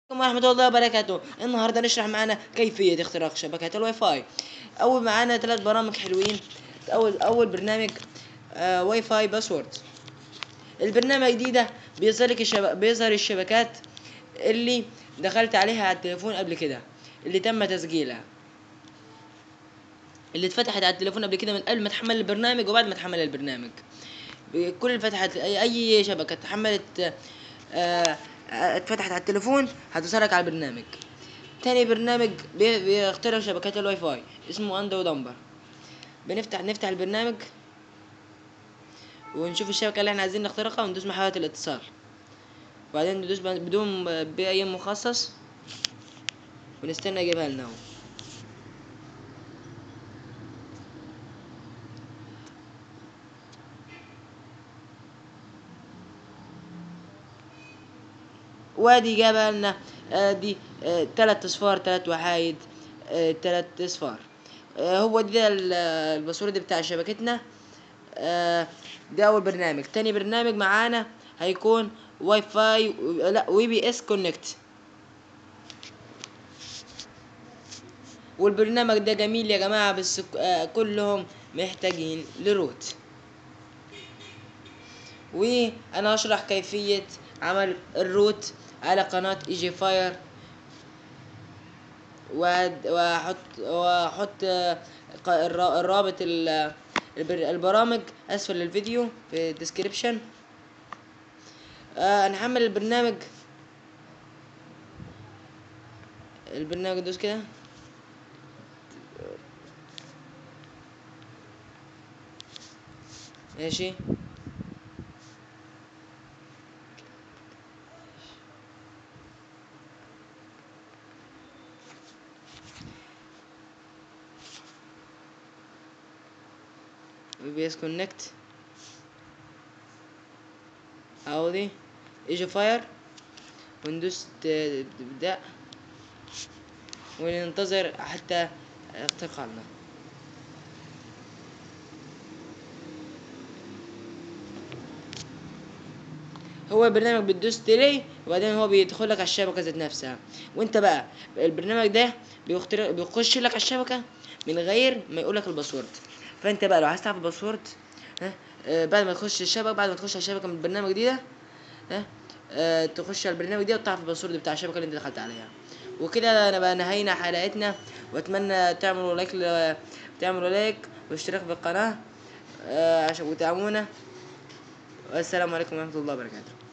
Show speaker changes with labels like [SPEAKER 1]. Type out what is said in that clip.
[SPEAKER 1] عليكم ورحمة الله وبركاته النهاردة نشرح معانا كيفية اختراق شبكات الواي فاي أول معانا ثلاث برامج حلوين أول أول برنامج آه واي فاي باسورد البرنامج دي ده بيظهر لك الشب... بيظهر الشبكات اللي دخلت عليها على التليفون قبل كده اللي تم تسجيلها اللي اتفتحت على التليفون قبل كده من قبل ما تحمل البرنامج وبعد ما تحمل البرنامج كل اللي فتحت اي أي شبكة اتحملت آه اتفتحت على التليفون هتظهرك على البرنامج تاني برنامج بي- بيخترق شبكات الواي فاي اسمه اندو دمبر بنفتح نفتح البرنامج ونشوف الشبكة اللي احنا عايزين نخترقها وندوس محاولة الاتصال وبعدين ندوس ب- بدون بأي مخصص ونستنى يجيبها لنا هو وادي جابها لنا آه دي آه تلات اصفار تلات وحايد آه تلات اصفار آه هو ده ال- الباسورد بتاع شبكتنا آه ده اول برنامج تاني برنامج معانا هيكون واي فاي لا وي بي اس كونكت والبرنامج ده جميل يا جماعة بس ك- آه كلهم محتاجين لروت وانا هشرح كيفية عمل الروت على قناة ايجي فاير وأد- واحط واحط آه، ق- الرا- الرابط ال- البر- البرامج اسفل الفيديو في الديسكريبشن آه نحمل البرنامج البرنامج دوس كده ماشي في بي اس كونكت اهو دي ايجي فاير وندوس ت- تبدأ وننتظر حتى اختراق لنا هو البرنامج بتدوس ديلي وبعدين هو بيدخل لك على الشبكه ذات نفسها وانت بقى البرنامج ده بيخترق بيخش لك على الشبكه من غير ما يقول لك الباسورد فانت بقى لو عايز تعرف الباسورد ها آه بعد ما تخش الشبكه بعد ما تخش على الشبكه من البرنامج دي ده ها آه تخش على البرنامج ده وتعرف الباسورد بتاع الشبكه اللي انت دخلت عليها وكده انا بقى نهينا حلقتنا واتمنى تعملوا لايك ل... تعملوا لايك واشتراك في القناه آه عشان وتدعمونا والسلام عليكم ورحمه الله وبركاته